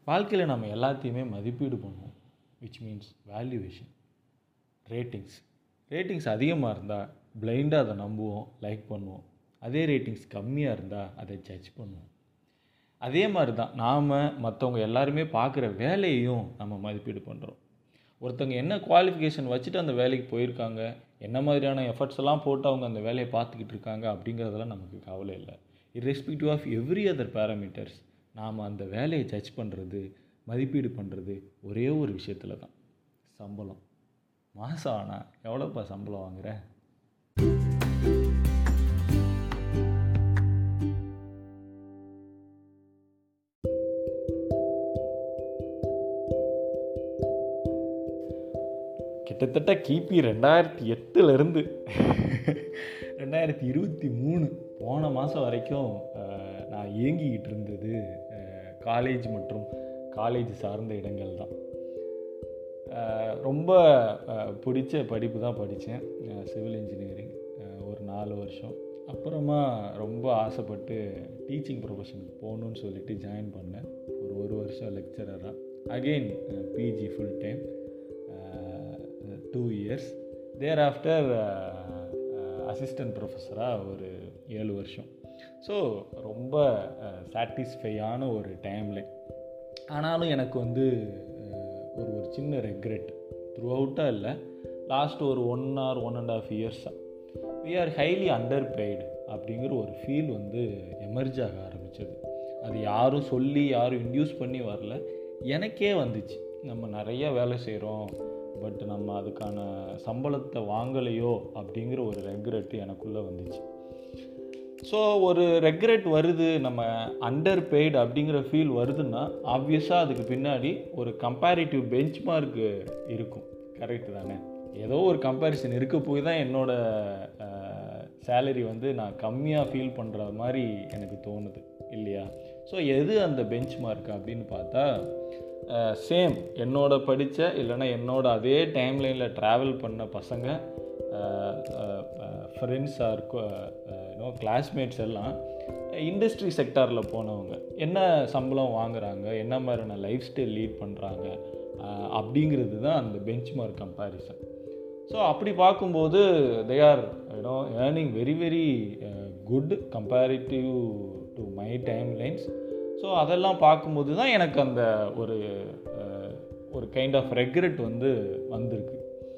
வாழ்க்கையில் நம்ம எல்லாத்தையுமே மதிப்பீடு பண்ணுவோம் which means valuation ratings ratings அதிகமாக இருந்தால் பிளைண்டாக அதை நம்புவோம் லைக் பண்ணுவோம் அதே ரேட்டிங்ஸ் கம்மியாக இருந்தால் அதை ஜட்ஜ் பண்ணுவோம் அதே மாதிரி தான் நாம் மற்றவங்க எல்லாருமே பார்க்குற வேலையையும் நம்ம மதிப்பீடு பண்ணுறோம் ஒருத்தவங்க என்ன குவாலிஃபிகேஷன் வச்சுட்டு அந்த வேலைக்கு போயிருக்காங்க என்ன மாதிரியான எஃபர்ட்ஸ் எல்லாம் போட்டு அவங்க அந்த வேலையை பார்த்துக்கிட்டு இருக்காங்க அப்படிங்கிறதெல்லாம் நமக்கு கவலை இல்லை irrespective of every other parameters நாம் அந்த வேலையை ஜட்ஜ் பண்ணுறது மதிப்பீடு பண்ணுறது ஒரே ஒரு விஷயத்தில் தான் சம்பளம் மாதம் ஆனால் எவ்வளோப்பா சம்பளம் வாங்குற கிட்டத்தட்ட கிபி ரெண்டாயிரத்தி எட்டுலேருந்து ரெண்டாயிரத்தி இருபத்தி மூணு போன மாதம் வரைக்கும் அஹ், நான் இயங்கிக்கிட்டு இருந்தது காலேஜ் மற்றும் காலேஜ் சார்ந்த இடங்கள் தான் அஹ், ரொம்ப அஹ், பிடிச்ச படிப்பு தான் படித்தேன் சிவில் இன்ஜினியரிங் ஒரு நாலு வருஷம் அப்புறமா ரொம்ப ஆசைப்பட்டு டீச்சிங் ப்ரொஃபஷனுக்கு போகணுன்னு சொல்லிட்டு ஜாயின் பண்ணேன் ஒரு ஒரு வருஷம் லெக்சரராக again PG full time two years thereafter assistant ப்ரொஃபஸராக ஒரு ஏழு வருஷம் ஸோ ரொம்ப சாட்டிஸ்ஃபையான ஒரு டைம்லைன் ஆனாலும் எனக்கு வந்து அஹ், ஒரு ஒரு சின்ன ரெக்ரெட் த்ரூ அவுட்டாக இல்லை லாஸ்ட் ஒரு one or one and half இயர்ஸாக we are highly underpaid அப்படிங்கிற ஒரு ஃபீல் வந்து எமர்ஜ் ஆக ஆரம்பித்தது அது யாரும் சொல்லி யாரும் இன்டியூஸ் பண்ணி வரல எனக்கே வந்துச்சு நம்ம நிறைய வேலை செய்கிறோம் பட் நம்ம அதுக்கான சம்பளத்தை வாங்கலையோ அப்படிங்கிற ஒரு ரெக்ரெட் எனக்குள்ளே வந்துச்சு ஸோ ஒரு ரெக்ரெட் வருது நம்ம அண்டர் பெய்டு அப்படிங்கிற ஃபீல் வருதுன்னா ஆப்வியஸாக அதுக்கு பின்னாடி ஒரு கம்பேரிட்டிவ் பெஞ்ச் மார்க் இருக்கும் கரெக்ட் தானே ஏதோ ஒரு கம்பேரிசன் இருக்க போய் தான் என்னோட சேலரி வந்து நான் கம்மியாக ஃபீல் பண்ணுற மாதிரி எனக்கு தோணுது இல்லையா ஸோ எது அந்த பெஞ்ச் மார்க் அப்படின்னு பார்த்தா சேம் என்னோட படித்த இல்லைன்னா என்னோட அதே டைம்லைனில் ட்ராவல் பண்ண பசங்க ஃப்ரெண்ட்ஸ் ஆர் யூனோ கிளாஸ்மேட்ஸ் எல்லாம் இண்டஸ்ட்ரி செக்டாரில் போனவங்க என்ன சம்பளம் வாங்குறாங்க என்ன மாதிரியான லைஃப் ஸ்டைல் லீட் பண்ணுறாங்க அப்படிங்கிறது தான் அந்த பெஞ்ச் மார்க் கம்பேரிசன் ஸோ அப்படி பார்க்கும்போது they are you know earning very very good comparative to my timelines so அதெல்லாம் பார்க்கும்போது தான் எனக்கு அந்த ஒரு அஹ், ஒரு கைண்ட் ஆஃப் ரெக்ரெட் வந்து வந்திருக்கு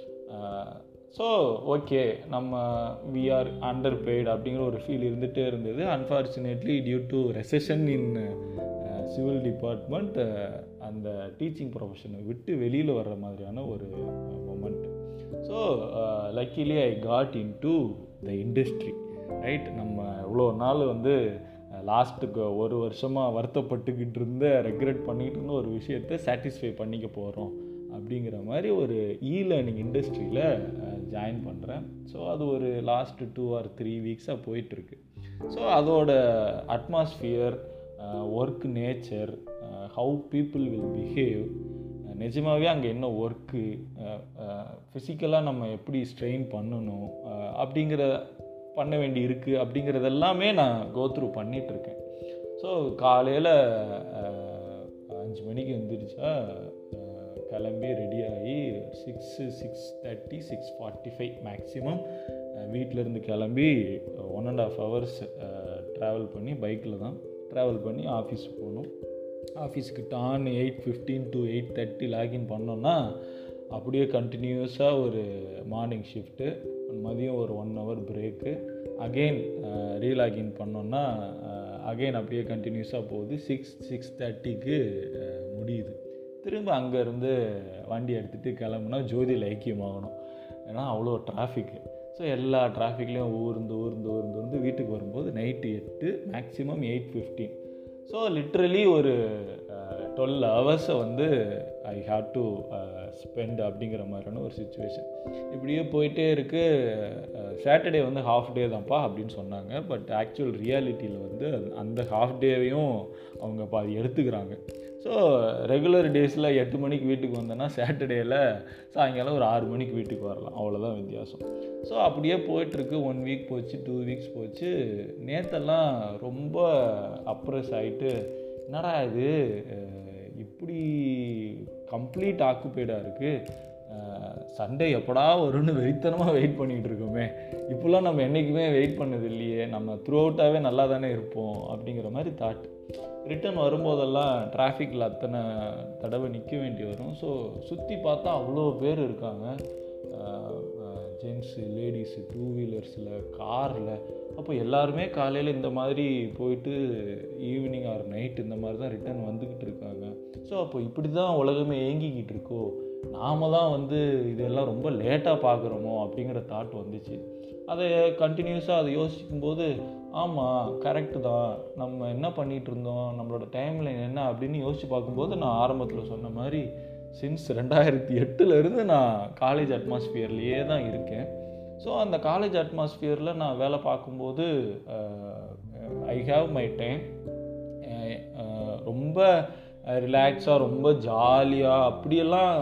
ஸோ ஓகே நம்ம வி ஆர் அண்டர் பெய்டு அப்படிங்கிற ஒரு ஃபீல் இருந்துகிட்டே இருந்தது unfortunately due to recession in civil department அந்த டீச்சிங் ப்ரொஃபஷனை விட்டு வெளியில் வர்ற மாதிரியான ஒரு moment so luckily I got into the industry right நம்ம இவ்வளோ நாள் வந்து லாஸ்ட்டுக்கு ஒரு வருஷமாக வருத்தப்பட்டுக்கிட்டு இருந்த ரெக்ரெட் பண்ணிக்கிட்டு இருந்த ஒரு விஷயத்தை சாட்டிஸ்ஃபை பண்ணிக்க போகிறோம் அப்படிங்கிற மாதிரி ஒரு இ லேர்னிங் இண்டஸ்ட்ரியில் ஜாயின் பண்ணுறேன் ஸோ அது ஒரு லாஸ்ட் டூ ஆர் த்ரீ வீக்ஸாக போயிட்டுருக்கு ஸோ அதோட atmosphere work nature how people will behave நிஜமாகவே அங்கே என்ன ஒர்க்கு ஃபிசிக்கலாக நம்ம எப்படி ஸ்ட்ரெயின் பண்ணணும் அஹ், அப்படிங்கிற பண்ண வேண்டி இருக்குது அப்படிங்கிறது எல்லாமே நான் கோத்ரூ பண்ணிகிட்ருக்கேன் ஸோ காலையில் அஞ்சு மணிக்கு வந்துருச்சா அஹ், கிளம்பி ரெடி ஆகி six six thirty six forty five maximum வீட்டிலேருந்து கிளம்பி one and half hours travel பண்ணி பைக்கில் தான் ட்ராவல் பண்ணி ஆஃபீஸ் போகணும் ஆஃபீஸுக்கு டான் eight fifteen to eight thirty login பண்ணோன்னா அப்படியே கண்டினியூஸாக ஒரு மார்னிங் ஷிஃப்ட்டு மதியம் ஒரு one hour break again relogin பண்ணோன்னா அகெயின் அப்படியே கண்டினியூஸாக போகுது சிக்ஸ் சிக்ஸ் தேர்ட்டிக்கு முடியுது திரும்ப அங்கேருந்து வண்டி எடுத்துகிட்டு கிளம்புனா ஜோதியில் ஐக்கியமாகணும் ஏன்னா அவ்வளோ டிராஃபிக்கு ஸோ எல்லா டிராஃபிக்லேயும் ஊர்ந்து ஊர்ந்து ஊர்ந்து ஊர்ந்து வீட்டுக்கு வரும்போது நைட்டு எட்டு maximum eight fifteen so literally ஒரு டுவெல் ஹவர்ஸை வந்து ஐ ஹாவ் டு ஸ்பெண்ட் அப்படிங்கிற மாதிரியான ஒரு சுச்சுவேஷன் இப்படியே போயிட்டே இருக்குது சாட்டர்டே வந்து ஹாஃப் டே தான்ப்பா அப்படின்னு சொன்னாங்க பட் ஆக்சுவல் ரியாலிட்டியில் வந்து அந்த ஹாஃப் டேவையும் அவங்க பாதி எடுத்துக்கிறாங்க ஸோ ரெகுலர் டேஸில் எட்டு மணிக்கு வீட்டுக்கு வந்தேன்னா சாட்டர்டேயில் சாயங்காலம் ஒரு ஆறு மணிக்கு வீட்டுக்கு வரலாம் அவ்வளோதான் வித்தியாசம் ஸோ அப்படியே போயிட்டுருக்கு ஒன் வீக் போச்சு டூ வீக்ஸ் போச்சு நேத்தெல்லாம் ரொம்ப அப்ரெஸ் ஆகிட்டு என்னடா இது இப்போ எப்படி கம்ப்ளீட் ஆக்குப்பைடாக இருக்குது சண்டே எப்படா வரும்னு வெறித்தனமாக வெயிட் பண்ணிகிட்டு இருக்கோமே இப்போல்லாம் நம்ம என்றைக்குமே வெயிட் பண்ணது இல்லையே நம்ம த்ரூ அவுட்டாகவே நல்லா தானே இருப்போம் அப்படிங்கிற மாதிரி தாட் ரிட்டன் வரும்போதெல்லாம் டிராஃபிக்கில் அத்தனை தடவை நிற்க வேண்டி வரும் ஸோ சுற்றி பார்த்தா அவ்வளோ பேர் இருக்காங்க ஜென்ஸு லேடிஸு டூ வீலர்ஸில் காரில் அப்போ எல்லாருமே காலையில் இந்த மாதிரி போயிட்டு ஈவினிங் ஆர் நைட் இந்த மாதிரி தான் ரிட்டர்ன் வந்துக்கிட்டு இருக்காங்க ஸோ அப்போ இப்படி தான் உலகமே ஏங்கிக்கிட்டு இருக்கோ நாம தான் வந்து இதெல்லாம் ரொம்ப லேட்டாக பார்க்குறோமோ அப்படிங்கிற தாட் வந்துச்சு அதை கண்டினியூஸாக அதை யோசிக்கும்போது ஆமாம் கரெக்டு தான் நம்ம என்ன பண்ணிகிட்டு இருந்தோம் நம்மளோட டைமில் என்ன அப்படின்னு யோசித்து பார்க்கும்போது நான் ஆரம்பத்தில் சொன்ன மாதிரி சின்ஸ் ரெண்டாயிரத்தி எட்டுலேருந்து நான் காலேஜ் அட்மாஸ்பியர்லேயே தான் இருக்கேன் ஸோ அந்த காலேஜ் அட்மாஸ்பியரில் நான் வேலை பார்க்கும்போது ஐ ஹாவ் மை டைம் ரொம்ப ரிலாக்ஸாக ரொம்ப ஜாலியாக அப்படியெல்லாம்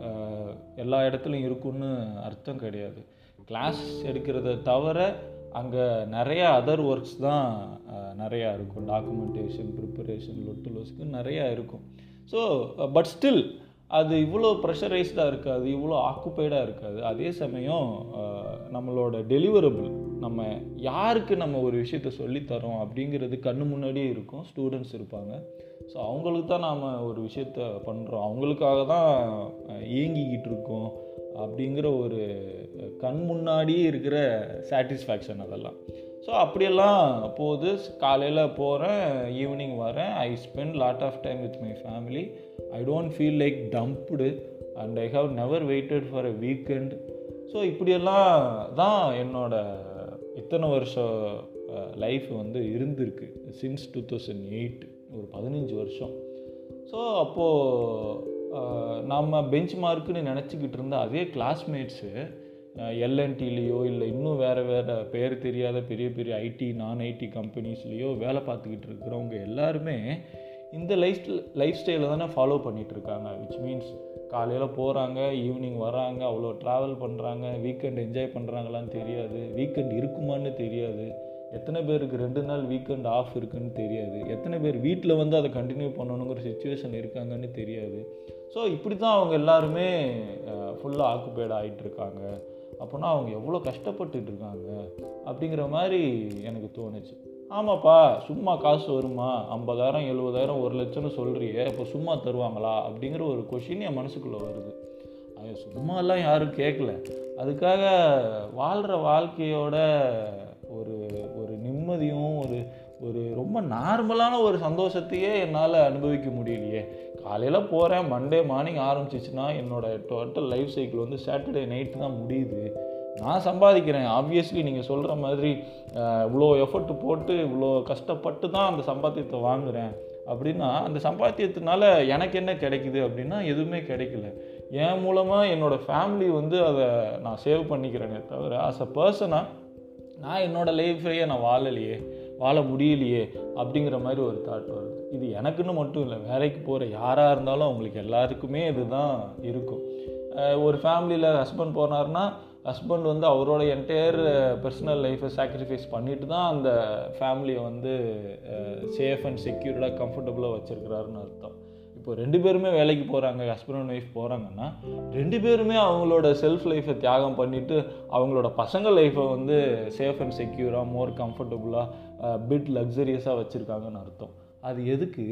எல்லா இடத்துலையும் இருக்குன்னு அர்த்தம் கிடையாது கிளாஸ் எடுக்கிறத தவிர அங்கே நிறையா அதர் ஒர்க்ஸ் தான் நிறையா இருக்கும் டாக்குமெண்டேஷன் ப்ரிப்பரேஷன் லொட்டு லொஸ்க்கு நிறையா இருக்கும் ஸோ பட் ஸ்டில் அது இவ்வளோ ப்ரெஷரைஸ்டாக இருக்காது இவ்வளோ ஆக்குப்பைடாக இருக்காது அதே சமயம் நம்மளோட டெலிவரபிள் நம்ம யாருக்கு நம்ம ஒரு விஷயத்த சொல்லித்தரோம் அப்படிங்கிறது கண்ணு முன்னாடியே இருக்கும் ஸ்டூடெண்ட்ஸ் இருப்பாங்க ஸோ அவங்களுக்கு தான் நாம் ஒரு விஷயத்த பண்ணுறோம் அவங்களுக்காக தான் இயங்கிக்கிட்டு இருக்கோம் அப்படிங்கிற ஒரு கண் முன்னாடியே இருக்கிற சாட்டிஸ்ஃபேக்ஷன் அதெல்லாம் ஸோ அப்படியெல்லாம் போகுது காலையில் போகிறேன் ஈவினிங் வரேன் I spend lot of time with my family I don't feel like dumped and I have never waited for a weekend so இப்படியெல்லாம் தான் என்னோட இத்தனை வருஷம் லைஃப் வந்து இருந்திருக்கு சின்ஸ் டூ தௌசண்ட் எயிட் ஒரு பதினஞ்சு வருஷம் ஸோ அப்போது நம்ம பெஞ்ச் மார்க்குன்னு நினச்சிக்கிட்டு இருந்த அதே கிளாஸ்மேட்ஸு எல்என்டிலேயோ இல்லை இன்னும் வேறு வேறு பேர் தெரியாத பெரிய பெரிய ஐடி நான் ஐடி கம்பெனிஸ்லேயோ வேலை பார்த்துக்கிட்டு இருக்கிறவங்க எல்லாருமே இந்த லைஃப் லைஃப் ஸ்டைலை தானே ஃபாலோ பண்ணிகிட்டு இருக்காங்க விச் மீன்ஸ் காலையில் போகிறாங்க ஈவினிங் வராங்க அவ்வளோ ட்ராவல் பண்ணுறாங்க வீக்கெண்ட் என்ஜாய் பண்ணுறாங்களான்னு தெரியாது வீக்கெண்ட் இருக்குமான்னு தெரியாது எத்தனை பேருக்கு ரெண்டு நாள் வீக்கெண்ட் ஆஃப் இருக்குன்னு தெரியாது எத்தனை பேர் வீட்டில் வந்து அதை கண்டினியூ பண்ணணுங்கிற சுச்சுவேஷன் இருக்காங்கன்னு தெரியாது ஸோ இப்படி தான் அவங்க எல்லாருமே ஃபுல்லாக ஆக்குப்பைட் ஆகிட்டு இருக்காங்க அப்போனா அவங்க எவ்வளோ கஷ்டப்பட்டுட்டு இருக்காங்க அப்படிங்கிற மாதிரி எனக்கு தோணுச்சு ஆமாப்பா சும்மா காசு வருமா ஐம்பதாயிரம் எழுபதாயிரம் ஒரு லட்சம்னு சொல்கிறியே அப்போ சும்மா தருவாங்களா அப்படிங்கிற ஒரு கொஷின் என் மனசுக்குள்ளே வருது அது சும்மாலாம் யாரும் கேட்கல அதுக்காக வாழ்கிற வாழ்க்கையோட ஒரு ஒரு நிம்மதியும் ஒரு ஒரு ரொம்ப நார்மலான ஒரு சந்தோஷத்தையே என்னால் அனுபவிக்க முடியலையே காலையில் போகிறேன் மண்டே மார்னிங் ஆரம்பிச்சிச்சுன்னா என்னோட டோட்டல் லைஃப் சைக்கிள் வந்து சாட்டர்டே நைட்டு தான் முடியுது நான் சம்பாதிக்கிறேன் ஆப்வியஸ்லி நீங்கள் சொல்கிற மாதிரி இவ்வளோ எஃபர்ட் போட்டு இவ்வளோ கஷ்டப்பட்டு தான் அந்த சம்பாத்தியத்தை வாங்குகிறேன் அப்படின்னா அந்த சம்பாத்தியத்தினால எனக்கு என்ன கிடைக்குது அப்படின்னா எதுவுமே கிடைக்கல என் மூலமாக என்னோடய ஃபேமிலி வந்து அதை நான் சேவ் பண்ணிக்கிறேனே தவிர ஆஸ் அ பர்சனாக நான் என்னோடய லைஃப்பையே நான் வாழலையே வாழ முடியலையே அப்படிங்கிற மாதிரி ஒரு தாட் வருது இது எனக்குன்னு மட்டும் இல்லை வேலைக்கு போகிற யாராக இருந்தாலும் அவங்களுக்கு எல்லாருக்குமே இதுதான் இருக்கும் ஒரு ஃபேமிலியில் ஹஸ்பண்ட் போனார்னா ஹஸ்பண்ட் வந்து அவரோட என்டையர் பர்சனல் லைஃப்பை சாக்ரிஃபைஸ் பண்ணிட்டு தான் அந்த ஃபேமிலியை வந்து சேஃப் அண்ட் செக்யூர்டாக கம்ஃபர்டபுளாக வச்சுருக்கிறாருன்னு அர்த்தம் இப்போ ரெண்டு பேருமே வேலைக்கு போகிறாங்க ஹஸ்பண்ட் அண்ட் ஒய்ஃப் போகிறாங்கன்னா ரெண்டு பேருமே அவங்களோட செல்ஃப் லைஃப்பை தியாகம் பண்ணிவிட்டு அவங்களோட பசங்க லைஃப்பை வந்து சேஃப் அண்ட் செக்யூராக மோர் கம்ஃபர்டபுளாக பிட் லக்ஸரியஸாக வச்சுருக்காங்கன்னு அர்த்தம் அது எதுக்கு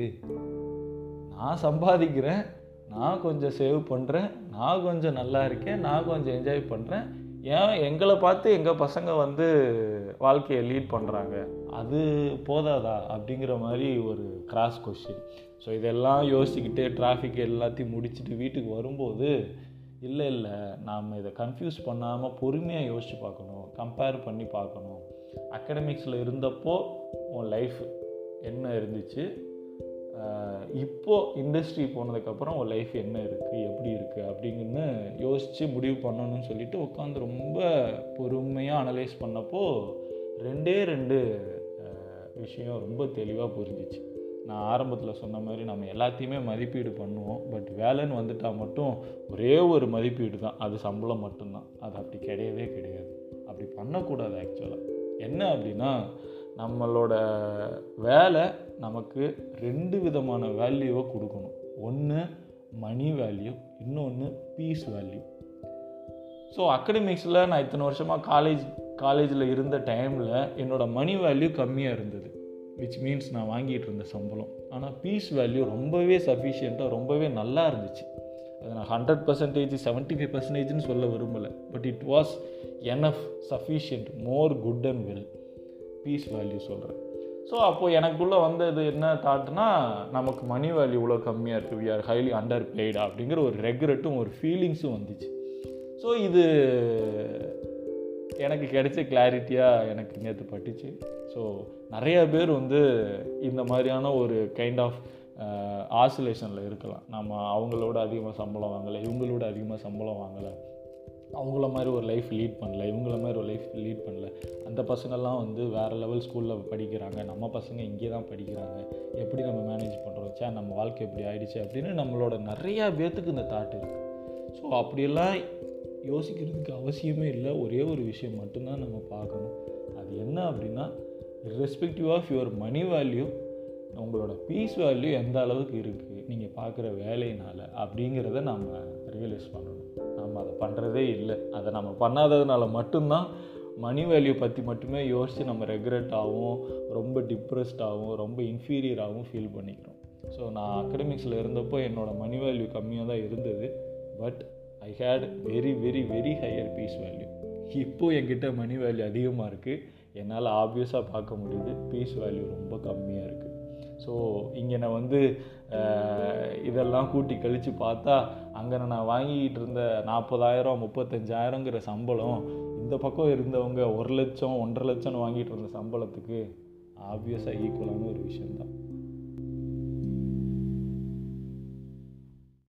நான் சம்பாதிக்கிறேன் நான் கொஞ்சம் சேவ் பண்ணுறேன் நான் கொஞ்சம் நல்லா இருக்கேன் நான் கொஞ்சம் என்ஜாய் பண்ணுறேன் ஏன் எங்களை பார்த்து எங்கள் பசங்க வந்து வாழ்க்கையை லீட் பண்ணுறாங்க அது போதாதா அப்படிங்கிற மாதிரி ஒரு கிராஸ் கொஷின் ஸோ இதெல்லாம் யோசிச்சுக்கிட்டே டிராஃபிக் எல்லாத்தையும் முடிச்சுட்டு வீட்டுக்கு வரும்போது இல்லை இல்லை நாம் இதை கன்ஃபியூஸ் பண்ணாமல் பொறுமையாக யோசித்து பார்க்கணும் கம்பேர் பண்ணி பார்க்கணும் அகடமிக்ஸில் இருந்தப்போ உன் லைஃப் என்ன இருந்துச்சு இப்போது இண்டஸ்ட்ரி போனதுக்கப்புறம் உன் லைஃப் என்ன இருக்குது எப்படி இருக்குது அப்படிங்கன்னு யோசித்து முடிவு பண்ணணும்னு சொல்லிட்டு உட்காந்து ரொம்ப பொறுமையாக அனலைஸ் பண்ணப்போ ரெண்டே ரெண்டு விஷயம் ரொம்ப தெளிவாக புரிஞ்சிச்சு நான் ஆரம்பத்தில் சொன்ன மாதிரி நம்ம எல்லாத்தையுமே மதிப்பீடு பண்ணுவோம் பட் வேலைன்னு வந்துட்டால் மட்டும் ஒரே ஒரு மதிப்பீடு தான் அது சம்பளம் மட்டும்தான் அது அப்படி கிடையவே கிடையாது அப்படி பண்ணக்கூடாது ஆக்சுவலாக என்ன அப்படின்னா நம்மளோட வேலை நமக்கு ரெண்டு விதமான வேல்யூவை கொடுக்கணும் ஒன்று மணி வேல்யூ இன்னொன்று பீஸ் வேல்யூ ஸோ அகடமிக்ஸில் நான் இத்தனை வருஷமாக காலேஜ் காலேஜில் இருந்த டைமில் என்னோடய மணி வேல்யூ கம்மியாக இருந்தது விச் மீன்ஸ் நான் வாங்கிட்டு இருந்த சம்பளம் ஆனால் பீஸ் வேல்யூ ரொம்பவே சஃபிஷியண்ட்டாக ரொம்பவே நல்லா இருந்துச்சு அது நான் ஹண்ட்ரட் பர்சன்டேஜ் செவன்ட்டி ஃபைவ் பர்சன்டேஜ்னு சொல்ல விரும்பலை but it was enough sufficient more good and well peace value சொல்கிறேன் ஸோ அப்போது எனக்குள்ளே வந்தது என்ன தாட்னா நமக்கு மணி வேல்யூ இவ்வளோ கம்மியாக இருக்குது வி ஆர் ஹைலி அண்டர் பெய்டா அப்படிங்கிற ஒரு ரெக்ரெட்டும் ஒரு ஃபீலிங்ஸும் வந்துச்சு ஸோ இது எனக்கு கிடைச்ச கிளாரிட்டியாக எனக்கு நேற்று பட்டுச்சு ஸோ நிறைய பேர் வந்து இந்த மாதிரியான ஒரு கைண்ட் ஆஃப் ஆசுலேஷனில் இருக்கலாம் நம்ம அவங்களோட அதிகமாக சம்பளம் வாங்கலை இவங்களோட அதிகமாக சம்பளம் வாங்கலை அவங்கள மாதிரி ஒரு லைஃப் லீட் பண்ணல இவங்கள மாதிரி ஒரு லைஃப் லீட் பண்ணல அந்த பசங்கள்லாம் வந்து வேறு லெவல் ஸ்கூலில் படிக்கிறாங்க நம்ம பசங்க இங்கே தான் படிக்கிறாங்க எப்படி நம்ம மேனேஜ் பண்ணுறோம் சே நம்ம வாழ்க்கை எப்படி ஆயிடுச்சு அப்படின்னு நம்மளோட நிறையா பேர்த்துக்கு இந்த தாட் இருக்குது ஸோ அப்படியெல்லாம் யோசிக்கிறதுக்கு அவசியமே இல்லை ஒரே ஒரு விஷயம் மட்டும்தான் நம்ம பார்க்கணும் அது என்ன அப்படின்னா respective of your money value உங்களோட பீஸ் வேல்யூ எந்த அளவுக்கு இருக்குது நீங்கள் பார்க்குற வேலையினால் அப்படிங்கிறத நம்ம ரியலைஸ் பண்ணணும் நம்ம அதை பண்ணுறதே இல்லை அதை நம்ம பண்ணாததுனால மட்டும்தான் மணி வேல்யூ பற்றி மட்டுமே யோசித்து நம்ம ரெக்ரெட் ஆகும் ரொம்ப டிப்ரெஸ்டாகவும் ரொம்ப இன்ஃபீரியராகவும் ஃபீல் பண்ணிக்கிறோம் ஸோ நான் அகடமிக்ஸில் இருந்தப்போ என்னோடய மணி வேல்யூ கம்மியாக தான் இருந்தது but I had very very very higher peace value இப்போது என்கிட்ட மணி வேல்யூ அதிகமாக இருக்குது என்னால் ஆப்வியஸாக பார்க்க முடியுது பீஸ் வேல்யூ ரொம்ப கம்மியாக இருக்குது ஸோ இங்கே நான் வந்து இதெல்லாம் கூட்டி கழித்து பார்த்தா அங்கே நான் வாங்கிக்கிட்டு இருந்த நாற்பதாயிரம் முப்பத்தஞ்சாயிரங்கிற சம்பளம் இந்த பக்கம் இருந்தவங்க ஒரு லட்சம் ஒன்றரை லட்சம்னு வாங்கிட்டு இருந்த சம்பளத்துக்கு ஆப்வியஸாக ஈக்குவலான ஒரு விஷயந்தான்